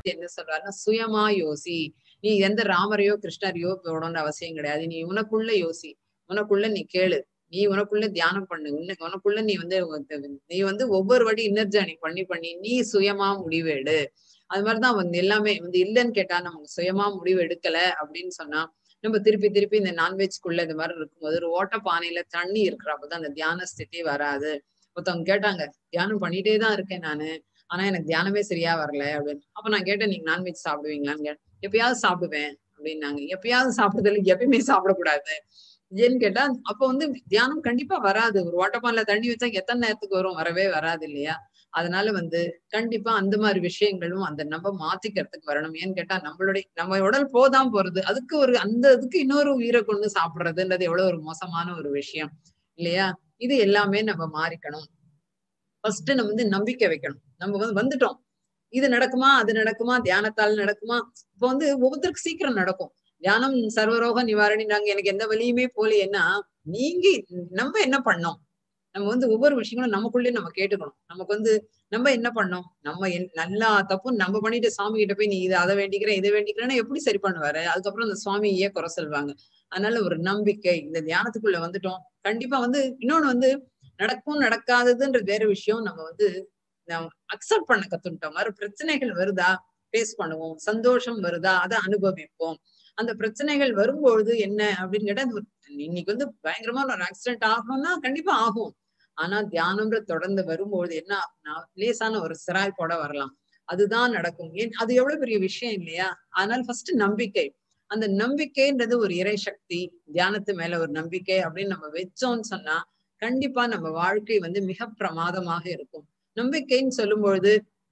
என்ன சொல்றாருன்னா சுயமா யோசி நீ எந்த ராமரையோ கிருஷ்ணரையோ போடணும்னு அவசியம் கிடையாது நீ உனக்குள்ள யோசி உனக்குள்ள நீ கேளு நீ உனக்குள்ள தியானம் பண்ணு உன்னை- உனக்குள்ள நீ வந்து நீ வந்து ஒவ்வொரு வாட்டி இன்னர் ஜேர்னி பண்ணி பண்ணி நீ சுயமா முடிவெடு அது மாதிரிதான் வந்து எல்லாமே வந்து இல்லைன்னு கேட்டா நமக்கு சுயமா முடிவு எடுக்கல அப்படின்னு சொன்னா நம்ம திருப்பி திருப்பி இந்த நான்வெஜ்குள்ள இந்த மாதிரி இருக்கும்போது ஒரு ஓட்ட பானையில தண்ணி இருக்கிறப்பதான் அந்த தியான ஸ்திதி வராது ஒருத்தவங்க கேட்டாங்க தியானம் பண்ணிட்டே தான் இருக்கேன் நானு ஆனா எனக்கு தியானமே சரியா வரல அப்படின்னு அப்ப நான் கேட்டேன் நீங்க நான்வெஜ் சாப்பிடுவீங்களான்னு கேட்டேன் எப்பயாவது சாப்பிடுவேன் அப்படின்னாங்க எப்பயாவது சாப்பிடுறதுல எப்பயுமே சாப்பிடக்கூடாது ஏன்னு கேட்டா அப்ப வந்து தியானம் கண்டிப்பா வராது ஒரு ஓட்டப்பான்ல தண்ணி வச்சா எத்தனை நேரத்துக்கு வரும் வரவே வராது இல்லையா அதனால வந்து கண்டிப்பா அந்த மாதிரி விஷயங்களும் அந்த நம்ம மாத்திக்கிறதுக்கு வரணும் ஏன்னு கேட்டா நம்மளுடைய நம்ம உடல் போதான் போறது அதுக்கு ஒரு அந்த இதுக்கு இன்னொரு உயிரை கொண்டு சாப்பிடுறதுன்றது எவ்வளவு ஒரு மோசமான ஒரு விஷயம் இல்லையா இது எல்லாமே நம்ம மாறிக்கணும் ஃபர்ஸ்ட் நம்ம வந்து நம்பிக்கை வைக்கணும் நம்ம வந்து வந்துட்டோம் இது நடக்குமா அது நடக்குமா தியானத்தால் நடக்குமா இப்போ வந்து ஒவ்வொருத்தருக்கு சீக்கிரம் நடக்கும் தியானம் சர்வரோக நிவாரணினாங்க எனக்கு எந்த வழியுமே போலையேன்னா நீங்க நம்ம என்ன பண்ணோம் நம்ம வந்து ஒவ்வொரு விஷயங்களும் நமக்குள்ளே நம்ம கேட்டுக்கணும் நமக்கு வந்து நம்ம என்ன பண்ணோம் நம்ம என்- நல்லா தப்பும் நம்ம பண்ணிட்டு சாமி கிட்ட போய் நீ இதை அதை வேண்டிக்கிறேன் இதை வேண்டிக்கிறேன்னா எப்படி சரி பண்ணுவாரு அதுக்கப்புறம் அந்த சுவாமியே குறை சொல்வாங்க அதனால ஒரு நம்பிக்கை இந்த தியானத்துக்குள்ள வந்துட்டோம் கண்டிப்பா வந்து இன்னொன்னு வந்து நடக்கும் நடக்காததுன்றது வேற விஷயம் நம்ம வந்து அக்செப்ட் பண்ண கத்துட்டோம் மாதிரி பிரச்சனைகள் வருதா ஃபேஸ் பண்ணுவோம் சந்தோஷம் வருதா அதை அனுபவிப்போம் அந்த பிரச்சனைகள் வரும்பொழுது என்ன அப்படின்னு கேட்டா இது ஒரு- இன்னைக்கு வந்து பயங்கரமா ஒரு ஆக்சிடென்ட் ஆகணும்னா கண்டிப்பா ஆகும் ஆனா தியானம்ன்ற தொடர்ந்து வரும்பொழுது என்ன ஆகும்னா லேசான ஒரு சிராய் போட வரலாம் அதுதான் நடக்கும் ஏன் அது எவ்வளவு பெரிய விஷயம் இல்லையா அதனால ஃபர்ஸ்ட் நம்பிக்கை அந்த நம்பிக்கைன்றது ஒரு இறை சக்தி தியானத்து மேல ஒரு நம்பிக்கை அப்படின்னு நம்ம வச்சோம்னு சொன்னா கண்டிப்பா நம்ம வாழ்க்கை வந்து மிக பிரமாதமாக இருக்கும் நம்பிக்கைன்னு சொல்லும் பொழுது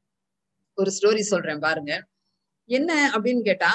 ஒரு ஸ்டோரி சொல்றேன் பாருங்க என்ன அப்படின்னு கேட்டா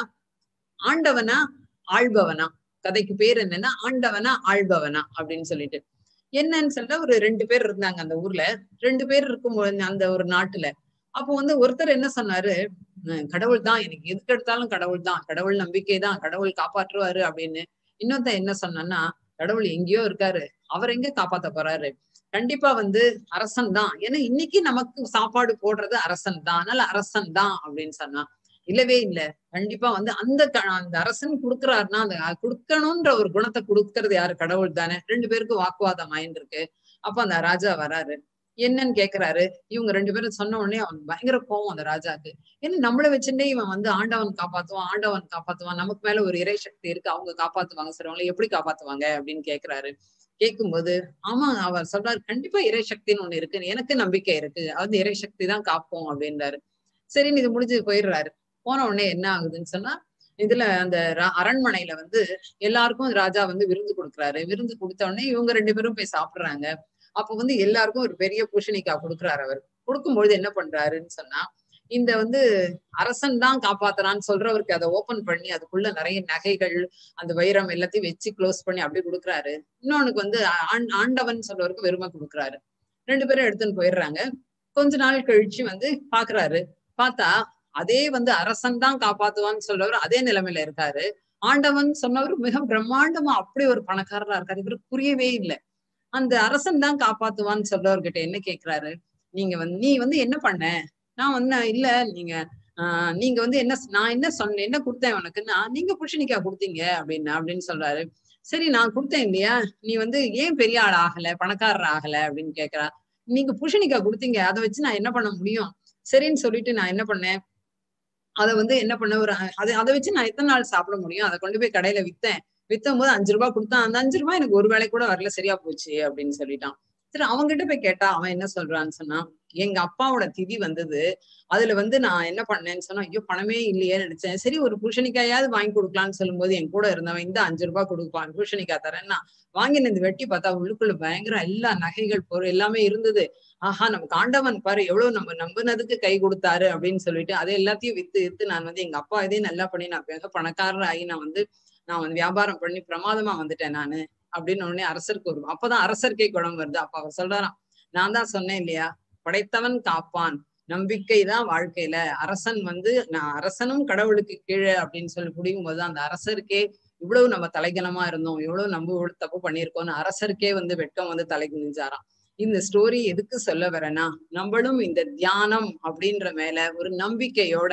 ஆண்டவனா ஆள்பவனா கதைக்கு பேர் என்னன்னா ஆண்டவனா ஆள்பவனா அப்படின்னு சொல்லிட்டு என்னன்னு சொல்லிட்டு ஒரு ரெண்டு பேர் இருந்தாங்க அந்த ஊர்ல ரெண்டு பேர் இருக்கும் அந்த ஒரு நாட்டுல அப்போ வந்து ஒருத்தர் என்ன சொன்னாரு "உம், கடவுள் தான் எனக்கு எதுக்கு எடுத்தாலும் கடவுள் தான் கடவுள் நம்பிக்கை தான் கடவுள் காப்பாற்றுவாரு அப்படின்னு இன்னொருத்தன் என்ன சொன்னான்னா கடவுள் எங்கேயோ இருக்காரு அவர் எங்க காப்பாத்த போறாரு கண்டிப்பா வந்து அரசன் தான் ஏன்னா இன்னைக்கு நமக்கு சாப்பாடு போடுறது அரசன் தான் அதனால அரசன் தான் அப்படின்னு சொன்னா இல்லவே இல்ல கண்டிப்பா வந்து அந்த க- அந்த அரசன் கொடுக்குறாருன்னா அந்த கொடுக்கணும்ன்ற ஒரு குணத்தை கொடுக்கறது யாரு கடவுள் தானே ரெண்டு பேருக்கும் வாக்குவாதம் ஆயிருக்கு அப்ப அந்த ராஜா வராரு என்னன்னு கேக்குறாரு இவங்க ரெண்டு பேரும் சொன்ன உடனே அவன் பயங்கர கோவம் அந்த ராஜாக்கு ஏன்னா நம்மள வச்சுட்டே இவன் வந்து ஆண்டவன் காப்பாத்துவான் ஆண்டவன் காப்பாத்துவான் நமக்கு மேல ஒரு இறை சக்தி இருக்கு அவங்க காப்பாத்துவாங்க சொல்றவங்களை எப்படி காப்பாத்துவாங்க அப்படின்னு கேக்குறாரு கேட்கும்போது ஆமா அவர் சொல்றாரு கண்டிப்பா இறை சக்தின்னு ஒண்ணு இருக்கு எனக்கு நம்பிக்கை இருக்கு அது இறை சக்தி தான் காப்போம் அப்படின்றாரு சரின்னு இது முடிஞ்சு போயிடுறாரு போன உடனே என்ன ஆகுதுன்னு சொன்னா இதுல அந்த ர- அரண்மனையில வந்து எல்லாருக்கும் ராஜா வந்து விருந்து கொடுக்குறாரு விருந்து கொடுத்த உடனே இவங்க ரெண்டு பேரும் போய் சாப்பிடுறாங்க அப்ப வந்து எல்லாருக்கும் ஒரு பெரிய பூஷணிக்காய் கொடுக்குறாரு அவர் கொடுக்கும்பொழுது என்ன பண்றாருன்னு சொன்னா இந்த வந்து அரசன் தான் காப்பாத்துறான்னு சொல்றவருக்கு அதை ஓபன் பண்ணி அதுக்குள்ள நிறைய நகைகள் அந்த வைரம் எல்லாத்தையும் வச்சு க்ளோஸ் பண்ணி அப்படி கொடுக்குறாரு இன்னொன்னுக்கு வந்து ஆண்- ஆண்டவன் சொல்றவருக்கு வெறுமை கொடுக்குறாரு ரெண்டு பேரும் எடுத்துன்னு போயிடுறாங்க கொஞ்ச நாள் கழிச்சு வந்து பாக்குறாரு பார்த்தா அதே வந்து அரசன் தான் காப்பாத்துவான்னு சொல்றவர் அதே நிலைமையில இருக்காரு ஆண்டவன் சொன்னவர் மிக பிரம்மாண்டமா அப்படி ஒரு பணக்காரரா இருக்காரு இவருக்கு புரியவே இல்லை அந்த அரசன் தான் காப்பாத்துவான்னு சொல்றவர்கிட்ட என்ன கேக்குறாரு நீங்க வந்து நீ வந்து என்ன பண்ண நான் வந்து இல்ல நீங்க ஆஹ் நீங்க வந்து என்ன நான் என்ன சொன்னேன் என்ன கொடுத்தேன் உனக்குன்னா நீங்க புருஷனிக்கா கொடுத்தீங்க அப்படின்னு அப்படின்னு சொல்றாரு சரி நான் கொடுத்தேன் இல்லையா நீ வந்து ஏன் பெரிய ஆள் ஆகல பணக்காரர் ஆகல அப்படின்னு கேக்குறா நீங்க புருஷனிக்கா கொடுத்தீங்க அதை வச்சு நான் என்ன பண்ண முடியும் சரின்னு சொல்லிட்டு நான் என்ன பண்ணேன் அதை வந்து என்ன பண்ண ஒரு அதை அதை வச்சு நான் எத்தனை நாள் சாப்பிட முடியும் அதை கொண்டு போய் கடையில வித்தேன் வித்தும் போது அஞ்சு ரூபாய் கொடுத்தான் அந்த அஞ்சு ரூபாய் எனக்கு ஒரு வேளை கூட வரல சரியா போச்சு அப்படின்னு சொல்லிட்டான் சரி அவன்கிட்ட போய் கேட்டா அவன் என்ன சொல்றான்னு சொன்னா எங்க அப்பாவோட திதி வந்தது அதுல வந்து நான் என்ன பண்ணேன்னு சொன்னா ஐயோ பணமே இல்லையே நினைச்சேன் சரி ஒரு பூஷணிக்காயாவது வாங்கி கொடுக்கலாம்னு சொல்லும்போது என் கூட இருந்தவன் இந்த அஞ்சு ரூபாய் கொடுப்பான் பூஷணிக்காய் தரேன்னா வாங்கின இந்த வெட்டி பார்த்தா உள்ளுக்குள்ள பயங்கர எல்லா நகைகள் பொருள் எல்லாமே இருந்தது ஆஹா நமக்கு ஆண்டவன் பாரு எவ்வளவு நம்ம நம்பினதுக்கு கை கொடுத்தாரு அப்படின்னு சொல்லிட்டு அதை எல்லாத்தையும் வித்து வித்து நான் வந்து எங்க அப்பா இதே நல்லா பண்ணி நான் மிக பணக்காரர் ஆகி நான் வந்து நான் வந்து வியாபாரம் பண்ணி பிரமாதமா வந்துட்டேன் நானு அப்படின்னு உடனே அரசருக்கு ஒரு அப்பதான் அரசருக்கே குணம் வருது அப்ப அவர் சொல்றாராம் நான் தான் சொன்னேன் இல்லையா படைத்தவன் காப்பான் நம்பிக்கை தான் வாழ்க்கையில அரசன் வந்து நான் அரசனும் கடவுளுக்கு கீழே அப்படின்னு சொல்லி புடிக்கும் போது அந்த அரசருக்கே இவ்வளவு நம்ம தலைகனமா இருந்தோம் எவ்வளவு நம்ம இவ்வளவு தப்பு பண்ணியிருக்கோம்னு அரசருக்கே வந்து வெட்கம் வந்து தலை குனிஞ்சாராம் இந்த ஸ்டோரி எதுக்கு சொல்ல வரேன்னா நம்மளும் இந்த தியானம் அப்படின்ற மேல ஒரு நம்பிக்கையோட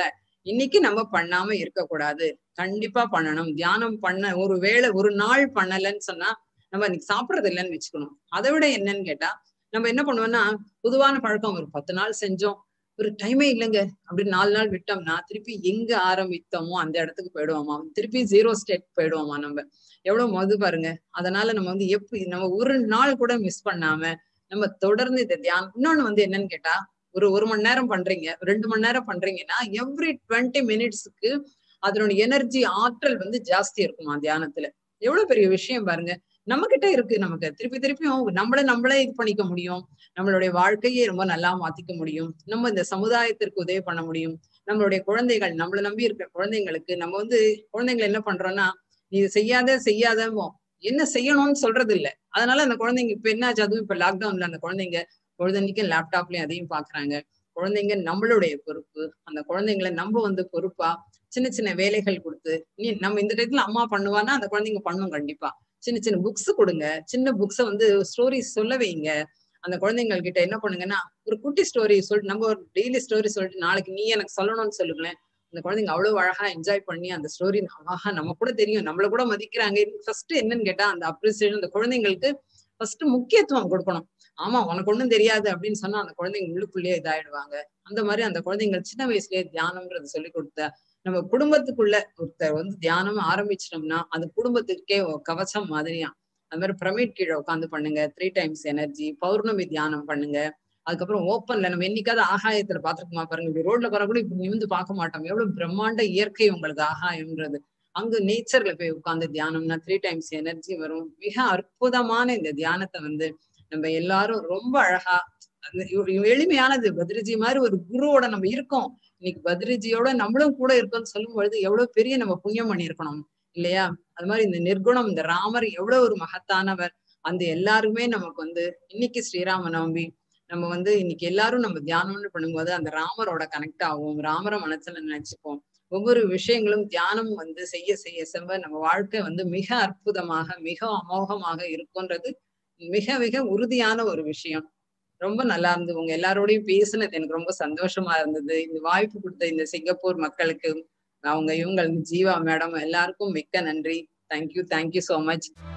இன்னைக்கு நம்ம பண்ணாம இருக்கக்கூடாது கண்டிப்பா பண்ணணும் தியானம் பண்ண ஒரு வேளை ஒரு நாள் பண்ணலன்னு சொன்னா நம்ம இன்னைக்கு சாப்பிடுறது இல்லைன்னு வச்சுக்கணும் அதை விட என்னன்னு கேட்டா நம்ம என்ன பண்ணுவோம்னா பொதுவான பழக்கம் ஒரு பத்து நாள் செஞ்சோம் ஒரு டைமே இல்லைங்க அப்படி நாலு நாள் விட்டோம்னா திருப்பி எங்க ஆரம்பித்தோமோ அந்த இடத்துக்கு போயிடுவோமா திருப்பி ஜீரோ ஸ்டேட் போயிடுவோமா நம்ம எவ்வளவு மது பாருங்க அதனால நம்ம வந்து எப்படி நம்ம ஒரு நாள் கூட மிஸ் பண்ணாம நம்ம தொடர்ந்து இந்த தியானம் இன்னொன்னு வந்து என்னன்னு கேட்டா ஒரு ஒரு மணி நேரம் பண்றீங்க ரெண்டு மணி நேரம் பண்றீங்கன்னா எவ்ரி டுவெண்ட்டி மினிட்ஸ்க்கு அதனோட எனர்ஜி ஆற்றல் வந்து ஜாஸ்தி இருக்குமா தியானத்துல எவ்வளவு பெரிய விஷயம் பாருங்க நம்ம கிட்ட இருக்கு நமக்கு திருப்பி திருப்பியும் நம்மள நம்மளே இது பண்ணிக்க முடியும் நம்மளுடைய வாழ்க்கையே ரொம்ப நல்லா மாத்திக்க முடியும் நம்ம இந்த சமுதாயத்திற்கு உதவி பண்ண முடியும் நம்மளுடைய குழந்தைகள் நம்மள நம்பி இருக்கிற குழந்தைங்களுக்கு நம்ம வந்து குழந்தைங்களை என்ன பண்றோம்னா நீ இது செய்யாத செய்யாதமோ என்ன செய்யணும்னு சொல்றது இல்ல அதனால அந்த குழந்தைங்க இப்ப என்னாச்சு அதுவும் இப்ப லாக்டவுன்ல அந்த குழந்தைங்க பொழுதன்னைக்கும் லேப்டாப்லயும் அதையும் பாக்குறாங்க குழந்தைங்க நம்மளுடைய பொறுப்பு அந்த குழந்தைங்களை நம்ம வந்து பொறுப்பா சின்ன சின்ன வேலைகள் கொடுத்து நீ நம்ம இந்த டயத்துல அம்மா பண்ணுவான்னா அந்த குழந்தைங்க பண்ணும் கண்டிப்பா சின்ன சின்ன புக்ஸ் கொடுங்க சின்ன புக்ஸ வந்து ஸ்டோரிஸ் சொல்ல வைங்க அந்த குழந்தைங்கள் கிட்ட என்ன பண்ணுங்கன்னா ஒரு குட்டி ஸ்டோரி சொல்லிட்டு நம்ம ஒரு டெய்லி ஸ்டோரி சொல்லிட்டு நாளைக்கு நீ எனக்கு சொல்லணும்னு சொல்லுங்களேன் அந்த குழந்தைங்க அவ்வளவு அழகா என்ஜாய் பண்ணி அந்த ஸ்டோரி ஆஹா நம்ம கூட தெரியும் நம்மள கூட மதிக்கிறாங்க ஃபர்ஸ்ட் என்னன்னு கேட்டா அந்த அப்ரிசியேஷன் அந்த குழந்தைங்களுக்கு ஃபர்ஸ்ட் முக்கியத்துவம் கொடுக்கணும் ஆமா உனக்கு ஒண்ணும் தெரியாது அப்படின்னு சொன்னா அந்த குழந்தைங்க உள்ளுக்குள்ளேயே இதாயிடுவாங்க அந்த மாதிரி அந்த குழந்தைங்க சின்ன வயசுலயே தியானம்ன்றது சொல்லி கொடுத்த நம்ம குடும்பத்துக்குள்ள ஒருத்தர் வந்து தியானம் ஆரம்பிச்சிட்டோம்னா அது குடும்பத்துக்கே கவசம் மாதிரியா அது மாதிரி பிரமிட் கீழே உட்காந்து பண்ணுங்க த்ரீ டைம்ஸ் எனர்ஜி பௌர்ணமி தியானம் பண்ணுங்க அதுக்கப்புறம் ஓப்பன்ல நம்ம என்னைக்காவது ஆகாயத்துல பாத்துருக்குமா பாருங்க இப்படி ரோட்ல போற கூட இப்படி நிமிந்து பார்க்க மாட்டோம் எவ்வளவு பிரம்மாண்ட இயற்கை உங்களுக்கு ஆகாயம்ன்றது அங்க நேச்சர்ல போய் உட்கார்ந்து தியானம்னா த்ரீ டைம்ஸ் எனர்ஜி வரும் மிக அற்புதமான இந்த தியானத்தை வந்து நம்ம எல்லாரும் ரொம்ப அழகா எளிமையானது பத்ரிஜி மாதிரி ஒரு குருவோட நம்ம இருக்கோம் இன்னைக்கு பத்ரிஜியோட நம்மளும் கூட இருக்கோம்னு சொல்லும் பொழுது எவ்வளவு பெரிய நம்ம புண்ணியம் பண்ணியிருக்கணும் இல்லையா அது மாதிரி இந்த நிர்குணம் இந்த ராமர் எவ்வளவு ஒரு மகத்தானவர் அந்த எல்லாருமே நமக்கு வந்து இன்னைக்கு ஸ்ரீராம நவமி நம்ம வந்து இன்னைக்கு எல்லாரும் நம்ம தியானம்னு பண்ணும்போது அந்த ராமரோட கனெக்ட் ஆகும் ராமரை மனசுல நினைச்சுப்போம் ஒவ்வொரு விஷயங்களும் தியானம் வந்து செய்ய செய்ய செவ்வ நம்ம வாழ்க்கை வந்து மிக அற்புதமாக மிக அமோகமாக இருக்கும்ன்றது மிக மிக உறுதியான ஒரு விஷயம் ரொம்ப நல்லா இருந்தது உங்க எல்லாரோடையும் பேசுனது எனக்கு ரொம்ப சந்தோஷமா இருந்தது இந்த வாய்ப்பு கொடுத்த இந்த சிங்கப்பூர் மக்களுக்கு அவங்க இவங்க ஜீவா மேடம் எல்லாருக்கும் மிக்க நன்றி தேங்க்யூ தேங்க்யூ சோ மச்